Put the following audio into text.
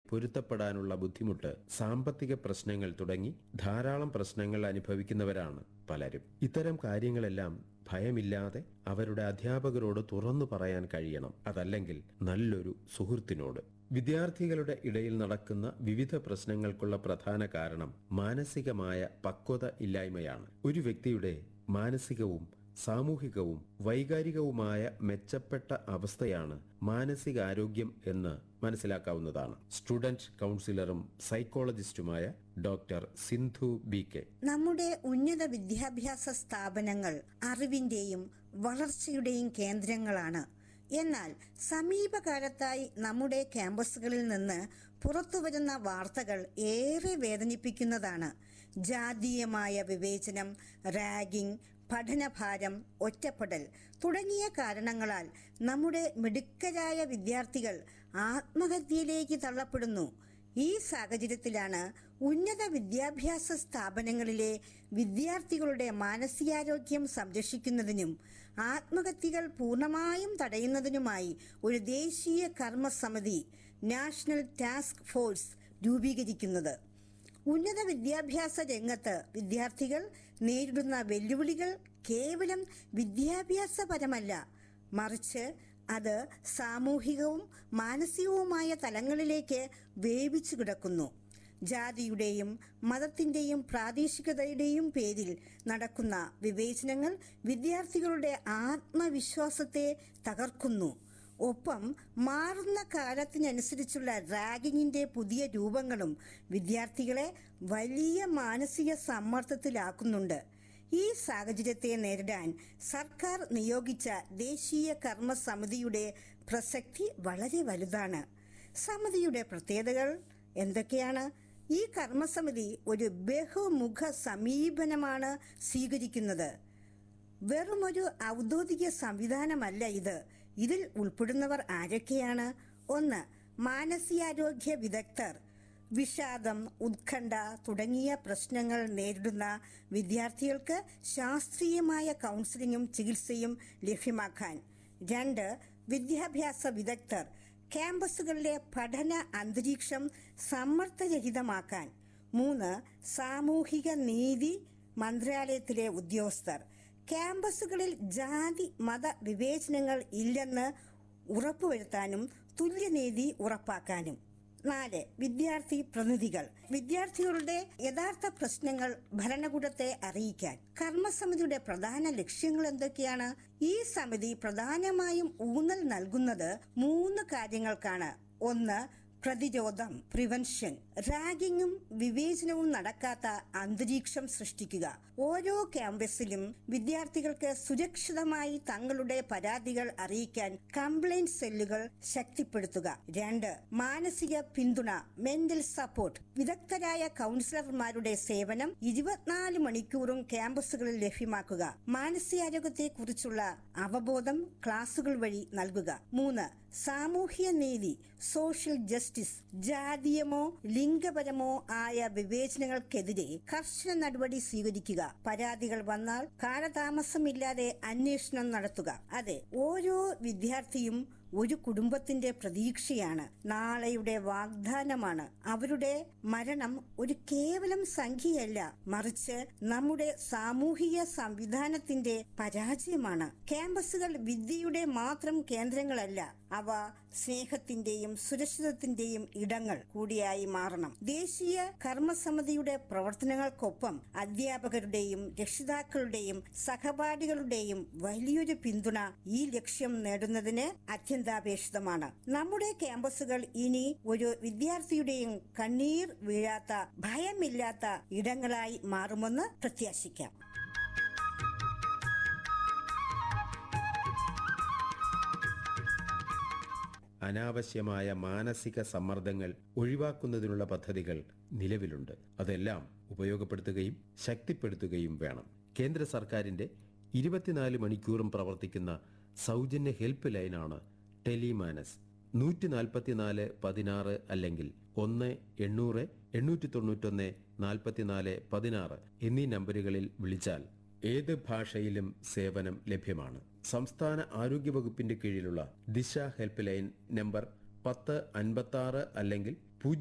പൊരുത്തപ്പെടാനുള്ള ബുദ്ധിമുട്ട് സാമ്പത്തിക പ്രശ്നങ്ങൾ തുടങ്ങി ധാരാളം പ്രശ്നങ്ങൾ അനുഭവിക്കുന്നവരാണ് പലരും ഇത്തരം കാര്യങ്ങളെല്ലാം ഭയമില്ലാതെ അവരുടെ അധ്യാപകരോട് തുറന്നു പറയാൻ കഴിയണം അതല്ലെങ്കിൽ നല്ലൊരു സുഹൃത്തിനോട് വിദ്യാർത്ഥികളുടെ ഇടയിൽ നടക്കുന്ന വിവിധ പ്രശ്നങ്ങൾക്കുള്ള പ്രധാന കാരണം മാനസികമായ പക്വത ഇല്ലായ്മയാണ് ഒരു വ്യക്തിയുടെ മാനസികവും സാമൂഹികവും വൈകാരികവുമായ മെച്ചപ്പെട്ട അവസ്ഥയാണ് മാനസികാരോഗ്യം എന്ന് മനസ്സിലാക്കാവുന്നതാണ് സ്റ്റുഡന്റ് കൗൺസിലറും സൈക്കോളജിസ്റ്റുമായ ഡോക്ടർ സിന്ധു ബി കെ നമ്മുടെ ഉന്നത വിദ്യാഭ്യാസ സ്ഥാപനങ്ങൾ അറിവിന്റെയും വളർച്ചയുടെയും കേന്ദ്രങ്ങളാണ് എന്നാൽ സമീപകാലത്തായി നമ്മുടെ ക്യാമ്പസുകളിൽ നിന്ന് പുറത്തുവരുന്ന വാർത്തകൾ ഏറെ വേദനിപ്പിക്കുന്നതാണ് ജാതീയമായ വിവേചനം റാഗിംഗ് പഠനഭാരം ഒറ്റപ്പെടൽ തുടങ്ങിയ കാരണങ്ങളാൽ നമ്മുടെ മിടുക്കരായ വിദ്യാർത്ഥികൾ ആത്മഹത്യയിലേക്ക് തള്ളപ്പെടുന്നു ഈ സാഹചര്യത്തിലാണ് ഉന്നത വിദ്യാഭ്യാസ സ്ഥാപനങ്ങളിലെ വിദ്യാർത്ഥികളുടെ മാനസികാരോഗ്യം സംരക്ഷിക്കുന്നതിനും ആത്മഹത്യകൾ പൂർണ്ണമായും തടയുന്നതിനുമായി ഒരു ദേശീയ കർമ്മസമിതി നാഷണൽ ടാസ്ക് ഫോഴ്സ് രൂപീകരിക്കുന്നത് ഉന്നത വിദ്യാഭ്യാസ രംഗത്ത് വിദ്യാർത്ഥികൾ നേരിടുന്ന വെല്ലുവിളികൾ കേവലം വിദ്യാഭ്യാസപരമല്ല മറിച്ച് അത് സാമൂഹികവും മാനസികവുമായ തലങ്ങളിലേക്ക് വേവിച്ചു കിടക്കുന്നു ജാതിയുടെയും മതത്തിന്റെയും പ്രാദേശികതയുടെയും പേരിൽ നടക്കുന്ന വിവേചനങ്ങൾ വിദ്യാർത്ഥികളുടെ ആത്മവിശ്വാസത്തെ തകർക്കുന്നു ഒപ്പം മാറുന്ന കാലത്തിനനുസരിച്ചുള്ള റാഗിങ്ങിന്റെ പുതിയ രൂപങ്ങളും വിദ്യാർത്ഥികളെ വലിയ മാനസിക സമ്മർദ്ദത്തിലാക്കുന്നുണ്ട് ഈ സാഹചര്യത്തെ നേരിടാൻ സർക്കാർ നിയോഗിച്ച ദേശീയ കർമ്മ സമിതിയുടെ പ്രസക്തി വളരെ വലുതാണ് സമിതിയുടെ പ്രത്യേകതകൾ എന്തൊക്കെയാണ് ഈ കർമ്മസമിതി ഒരു ബഹുമുഖ സമീപനമാണ് സ്വീകരിക്കുന്നത് വെറുമൊരു ഔദ്യോഗിക സംവിധാനമല്ല ഇത് ഇതിൽ ഉൾപ്പെടുന്നവർ ആരൊക്കെയാണ് ഒന്ന് മാനസികാരോഗ്യ വിദഗ്ധർ വിഷാദം ഉത്കണ്ഠ തുടങ്ങിയ പ്രശ്നങ്ങൾ നേരിടുന്ന വിദ്യാർത്ഥികൾക്ക് ശാസ്ത്രീയമായ കൗൺസിലിംഗും ചികിത്സയും ലഭ്യമാക്കാൻ രണ്ട് വിദ്യാഭ്യാസ വിദഗ്ധർ ക്യാമ്പസുകളിലെ പഠന അന്തരീക്ഷം സമ്മർദ്ദരഹിതമാക്കാൻ മൂന്ന് സാമൂഹിക നീതി മന്ത്രാലയത്തിലെ ഉദ്യോഗസ്ഥർ ക്യാമ്പസുകളിൽ ജാതി മത വിവേചനങ്ങൾ ഇല്ലെന്ന് ഉറപ്പുവരുത്താനും തുല്യനീതി ഉറപ്പാക്കാനും നാല് വിദ്യാർത്ഥി പ്രതിനിധികൾ വിദ്യാർത്ഥികളുടെ യഥാർത്ഥ പ്രശ്നങ്ങൾ ഭരണകൂടത്തെ അറിയിക്കാൻ കർമ്മസമിതിയുടെ പ്രധാന ലക്ഷ്യങ്ങൾ എന്തൊക്കെയാണ് ഈ സമിതി പ്രധാനമായും ഊന്നൽ നൽകുന്നത് മൂന്ന് കാര്യങ്ങൾക്കാണ് ഒന്ന് പ്രതിരോധം പ്രിവെൻഷൻ റാഗിങ്ങും വിവേചനവും നടക്കാത്ത അന്തരീക്ഷം സൃഷ്ടിക്കുക ഓരോ ക്യാമ്പസിലും വിദ്യാർത്ഥികൾക്ക് സുരക്ഷിതമായി തങ്ങളുടെ പരാതികൾ അറിയിക്കാൻ കംപ്ലൈന്റ് സെല്ലുകൾ ശക്തിപ്പെടുത്തുക രണ്ട് മാനസിക പിന്തുണ മെന്റൽ സപ്പോർട്ട് വിദഗ്ധരായ കൗൺസിലർമാരുടെ സേവനം ഇരുപത്തിനാല് മണിക്കൂറും ക്യാമ്പസുകളിൽ ലഭ്യമാക്കുക മാനസികാരോഗ്യത്തെ കുറിച്ചുള്ള അവബോധം ക്ലാസുകൾ വഴി നൽകുക മൂന്ന് സാമൂഹ്യ നീതി സോഷ്യൽ ജസ്റ്റിസ് ജാതീയമോ ലിംഗപരമോ ആയ വിവേചനങ്ങൾക്കെതിരെ കർശന നടപടി സ്വീകരിക്കുക പരാതികൾ വന്നാൽ കാലതാമസമില്ലാതെ അന്വേഷണം നടത്തുക അതെ ഓരോ വിദ്യാർത്ഥിയും ഒരു കുടുംബത്തിന്റെ പ്രതീക്ഷയാണ് നാളെയുടെ വാഗ്ദാനമാണ് അവരുടെ മരണം ഒരു കേവലം സംഖ്യയല്ല മറിച്ച് നമ്മുടെ സാമൂഹിക സംവിധാനത്തിന്റെ പരാജയമാണ് ക്യാമ്പസുകൾ വിദ്യയുടെ മാത്രം കേന്ദ്രങ്ങളല്ല അവ സ്നേഹത്തിന്റെയും സുരക്ഷിതത്തിന്റെയും ഇടങ്ങൾ കൂടിയായി മാറണം ദേശീയ കർമ്മസമിതിയുടെ പ്രവർത്തനങ്ങൾക്കൊപ്പം അധ്യാപകരുടെയും രക്ഷിതാക്കളുടെയും സഹപാഠികളുടെയും വലിയൊരു പിന്തുണ ഈ ലക്ഷ്യം നേടുന്നതിന് അത്യന്താപേക്ഷിതമാണ് നമ്മുടെ ക്യാമ്പസുകൾ ഇനി ഒരു വിദ്യാർത്ഥിയുടെയും കണ്ണീർ വീഴാത്ത ഭയമില്ലാത്ത ഇടങ്ങളായി മാറുമെന്ന് പ്രത്യാശിക്കാം അനാവശ്യമായ മാനസിക സമ്മർദ്ദങ്ങൾ ഒഴിവാക്കുന്നതിനുള്ള പദ്ധതികൾ നിലവിലുണ്ട് അതെല്ലാം ഉപയോഗപ്പെടുത്തുകയും ശക്തിപ്പെടുത്തുകയും വേണം കേന്ദ്ര സർക്കാരിന്റെ ഇരുപത്തിനാല് മണിക്കൂറും പ്രവർത്തിക്കുന്ന സൗജന്യ ഹെൽപ്പ് ലൈനാണ് ടെലിമാനസ് നൂറ്റി നാൽപ്പത്തിനാല് പതിനാറ് അല്ലെങ്കിൽ ഒന്ന് എണ്ണൂറ് എണ്ണൂറ്റി തൊണ്ണൂറ്റൊന്ന് നാൽപ്പത്തിനാല് പതിനാറ് എന്നീ നമ്പറുകളിൽ വിളിച്ചാൽ ഏത് ഭാഷയിലും സേവനം ലഭ്യമാണ് സംസ്ഥാന ആരോഗ്യ വകുപ്പിന്റെ കീഴിലുള്ള ദിശ ഹെൽപ്പ് ലൈൻ നമ്പർ പത്ത് അൻപത്തി ആറ് അല്ലെങ്കിൽ